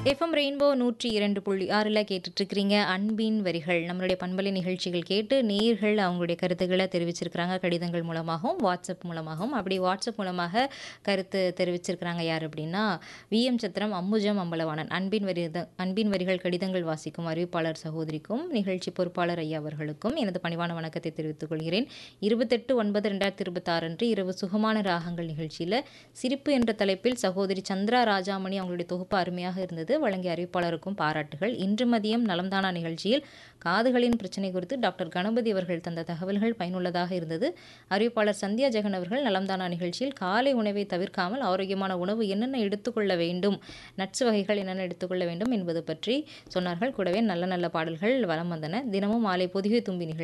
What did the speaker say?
FM rainbow நூற்றி இரண்டு புள்ளி ஆறில் கேட்டுட்ருக்கிறீங்க அன்பின் வரிகள் நம்மளுடைய பண்பலை நிகழ்ச்சிகள் கேட்டு நேர்கள் அவங்களுடைய கருத்துக்களை தெரிவிச்சிருக்கிறாங்க கடிதங்கள் மூலமாகவும் வாட்ஸ்அப் மூலமாகவும் அப்படி வாட்ஸ்அப் மூலமாக கருத்து தெரிவிச்சிருக்கிறாங்க யார் அப்படின்னா விஎம் சத்திரம் அம்புஜம் அம்பலவாணன் அன்பின் வரி அன்பின் வரிகள் கடிதங்கள் வாசிக்கும் அறிவிப்பாளர் சகோதரிக்கும் நிகழ்ச்சி பொறுப்பாளர் ஐயா அவர்களுக்கும் எனது பணிவான வணக்கத்தை தெரிவித்துக் கொள்கிறேன் இருபத்தெட்டு ஒன்பது ரெண்டாயிரத்தி இருபத்தாறு அன்று இரவு சுகமான ராகங்கள் நிகழ்ச்சியில் சிரிப்பு என்ற தலைப்பில் சகோதரி சந்திரா ராஜாமணி அவங்களுடைய தொகுப்பு அருமையாக இருந்தது வழங்கிய அறிவிப்பாளருக்கும் பாராட்டுகள் இன்று மதியம் நலம்தானா நிகழ்ச்சியில் காதுகளின் பிரச்சனை குறித்து டாக்டர் கணபதி அவர்கள் தந்த தகவல்கள் பயனுள்ளதாக இருந்தது அறிவிப்பாளர் சந்தியா ஜெகன் அவர்கள் நலம்தானா நிகழ்ச்சியில் காலை உணவை தவிர்க்காமல் ஆரோக்கியமான உணவு என்னென்ன எடுத்துக்கொள்ள வேண்டும் நட்ஸ் வகைகள் என்னென்ன எடுத்துக்கொள்ள வேண்டும் என்பது பற்றி சொன்னார்கள் கூடவே நல்ல நல்ல பாடல்கள் வலம் வந்தன தினமும் மாலை பொதிகை தும்பி நிகழ்ச்சி